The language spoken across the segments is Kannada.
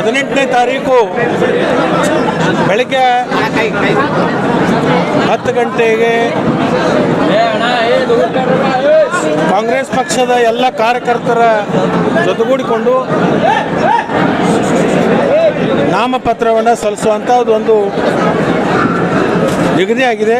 ಹದಿನೆಂಟನೇ ತಾರೀಕು ಬೆಳಗ್ಗೆ ಹತ್ತು ಗಂಟೆಗೆ ಕಾಂಗ್ರೆಸ್ ಪಕ್ಷದ ಎಲ್ಲ ಕಾರ್ಯಕರ್ತರ ಜೊತೆಗೂಡಿಕೊಂಡು ನಾಮಪತ್ರವನ್ನು ಸಲ್ಲಿಸುವಂಥದ್ದು ಒಂದು ನಿಗದಿಯಾಗಿದೆ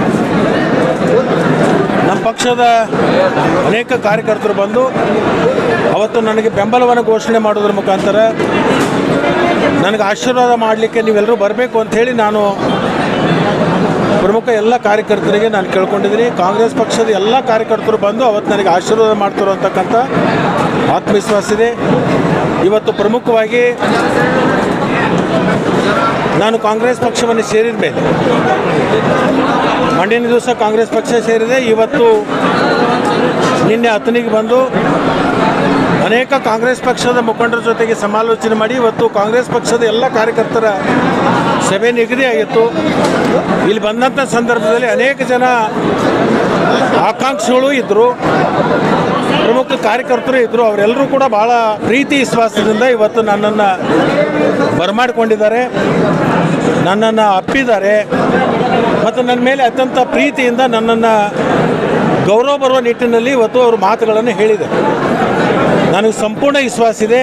ನಮ್ಮ ಪಕ್ಷದ ಅನೇಕ ಕಾರ್ಯಕರ್ತರು ಬಂದು ಅವತ್ತು ನನಗೆ ಬೆಂಬಲವನ್ನು ಘೋಷಣೆ ಮಾಡೋದ್ರ ಮುಖಾಂತರ ನನಗೆ ಆಶೀರ್ವಾದ ಮಾಡಲಿಕ್ಕೆ ನೀವೆಲ್ಲರೂ ಬರಬೇಕು ಅಂಥೇಳಿ ನಾನು ಪ್ರಮುಖ ಎಲ್ಲ ಕಾರ್ಯಕರ್ತರಿಗೆ ನಾನು ಕೇಳ್ಕೊಂಡಿದ್ದೀನಿ ಕಾಂಗ್ರೆಸ್ ಪಕ್ಷದ ಎಲ್ಲ ಕಾರ್ಯಕರ್ತರು ಬಂದು ಅವತ್ತು ನನಗೆ ಆಶೀರ್ವಾದ ಮಾಡ್ತಾರೆ ಅಂತಕ್ಕಂಥ ಆತ್ಮವಿಶ್ವಾಸ ಇದೆ ಇವತ್ತು ಪ್ರಮುಖವಾಗಿ ನಾನು ಕಾಂಗ್ರೆಸ್ ಪಕ್ಷವನ್ನು ಸೇರಿದ ಮೇಲೆ ಮಂಡ್ಯನ ದಿವಸ ಕಾಂಗ್ರೆಸ್ ಪಕ್ಷ ಸೇರಿದೆ ಇವತ್ತು ನಿನ್ನೆ ಹತ್ತನಿಗೆ ಬಂದು ಅನೇಕ ಕಾಂಗ್ರೆಸ್ ಪಕ್ಷದ ಮುಖಂಡರ ಜೊತೆಗೆ ಸಮಾಲೋಚನೆ ಮಾಡಿ ಇವತ್ತು ಕಾಂಗ್ರೆಸ್ ಪಕ್ಷದ ಎಲ್ಲ ಕಾರ್ಯಕರ್ತರ ಸಭೆ ನಿಗದಿಯಾಗಿತ್ತು ಇಲ್ಲಿ ಬಂದಂಥ ಸಂದರ್ಭದಲ್ಲಿ ಅನೇಕ ಜನ ಆಕಾಂಕ್ಷಿಗಳು ಇದ್ದರು ಪ್ರಮುಖ ಕಾರ್ಯಕರ್ತರು ಇದ್ದರು ಅವರೆಲ್ಲರೂ ಕೂಡ ಭಾಳ ಪ್ರೀತಿ ವಿಶ್ವಾಸದಿಂದ ಇವತ್ತು ನನ್ನನ್ನು ಬರಮಾಡಿಕೊಂಡಿದ್ದಾರೆ ನನ್ನನ್ನು ಅಪ್ಪಿದ್ದಾರೆ ಮತ್ತು ನನ್ನ ಮೇಲೆ ಅತ್ಯಂತ ಪ್ರೀತಿಯಿಂದ ನನ್ನನ್ನು ಗೌರವ ಬರುವ ನಿಟ್ಟಿನಲ್ಲಿ ಇವತ್ತು ಅವರು ಮಾತುಗಳನ್ನು ಹೇಳಿದೆ ನನಗೆ ಸಂಪೂರ್ಣ ವಿಶ್ವಾಸ ಇದೆ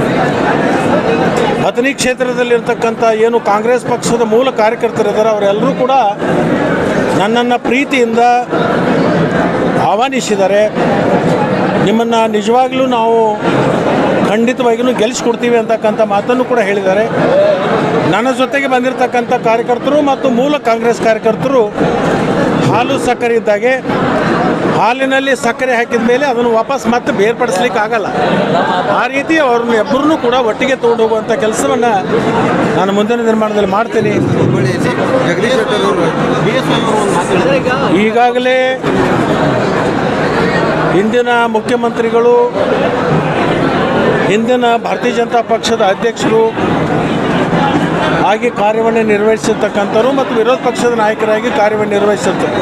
ಅಥಣಿ ಕ್ಷೇತ್ರದಲ್ಲಿರ್ತಕ್ಕಂಥ ಏನು ಕಾಂಗ್ರೆಸ್ ಪಕ್ಷದ ಮೂಲ ಕಾರ್ಯಕರ್ತರಿದ್ದಾರೆ ಅವರೆಲ್ಲರೂ ಕೂಡ ನನ್ನನ್ನು ಪ್ರೀತಿಯಿಂದ ಆಹ್ವಾನಿಸಿದ್ದಾರೆ ನಿಮ್ಮನ್ನು ನಿಜವಾಗ್ಲೂ ನಾವು ಖಂಡಿತವಾಗಿಯೂ ಗೆಲ್ಲಿಸ್ಕೊಡ್ತೀವಿ ಅಂತಕ್ಕಂಥ ಮಾತನ್ನು ಕೂಡ ಹೇಳಿದ್ದಾರೆ ನನ್ನ ಜೊತೆಗೆ ಬಂದಿರತಕ್ಕಂಥ ಕಾರ್ಯಕರ್ತರು ಮತ್ತು ಮೂಲ ಕಾಂಗ್ರೆಸ್ ಕಾರ್ಯಕರ್ತರು ಹಾಲು ಸಕ್ಕರೆ ಇದ್ದಾಗೆ ಹಾಲಿನಲ್ಲಿ ಸಕ್ಕರೆ ಹಾಕಿದ ಮೇಲೆ ಅದನ್ನು ವಾಪಸ್ ಮತ್ತೆ ಬೇರ್ಪಡಿಸ್ಲಿಕ್ಕೆ ಆಗಲ್ಲ ಆ ರೀತಿ ಅವ್ರನ್ನ ಇಬ್ಬರನ್ನೂ ಕೂಡ ಒಟ್ಟಿಗೆ ತೊಗೊಂಡು ಹೋಗುವಂಥ ಕೆಲಸವನ್ನು ನಾನು ಮುಂದಿನ ನಿರ್ಮಾಣದಲ್ಲಿ ಮಾಡ್ತೀನಿ ಹುಬ್ಬಳ್ಳಿಯಲ್ಲಿ ಜಗದೀಶ್ ಶೆಟ್ಟರ್ ಅವರು ಬಿ ಎಸ್ ವೈ ಅವರು ಒಂದು ಮಾತು ಹೇಳಿದ್ದಾರೆ. ಈಗಾಗಲೇ ಹಿಂದಿನ ಮುಖ್ಯಮಂತ್ರಿಗಳು ಹಿಂದಿನ ಭಾರತೀಯ ಜನತಾ ಪಕ್ಷದ ಅಧ್ಯಕ್ಷರು ಆಗಿ ಕಾರ್ಯವನ್ನು ನಿರ್ವಹಿಸಿರ್ತಕ್ಕಂಥವ್ರು ಮತ್ತು ವಿರೋಧ ಪಕ್ಷದ ನಾಯಕರಾಗಿ ಕಾರ್ಯವನ್ನು ನಿರ್ವಹಿಸಿರ್ತಾರೆ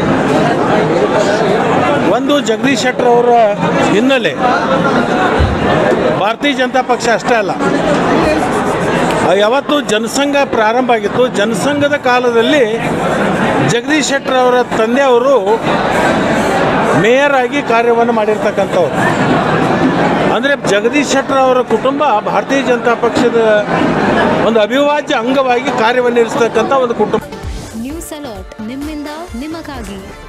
ಒಂದು ಜಗದೀಶ್ ಶೆಟ್ಟರ್ ಅವರ ಹಿನ್ನೆಲೆ ಭಾರತೀಯ ಜನತಾ ಪಕ್ಷ ಅಷ್ಟೇ ಅಲ್ಲ ಯಾವತ್ತು ಜನಸಂಘ ಪ್ರಾರಂಭ ಆಗಿತ್ತು ಜನಸಂಘದ ಕಾಲದಲ್ಲಿ ಜಗದೀಶ್ ಶೆಟ್ಟರ್ ಅವರ ತಂದೆಯವರು ಮೇಯರ್ ಆಗಿ ಕಾರ್ಯವನ್ನು ಮಾಡಿರ್ತಕ್ಕಂಥವ್ರು ಅಂದರೆ ಜಗದೀಶ್ ಶೆಟ್ಟರ್ ಅವರ ಕುಟುಂಬ ಭಾರತೀಯ ಜನತಾ ಪಕ್ಷದ ಒಂದು ಅವಿಭಾಜ್ಯ ಅಂಗವಾಗಿ ಕಾರ್ಯವನ್ನು ನಿರ್ವಹಿಸ್ತಕ್ಕಂಥ ಒಂದು ಕುಟುಂಬ ನ್ಯೂಸ್ ಅಲರ್ಟ್ ನಿಮ್ಮಿಂದ ನಿಮಗಾಗಿ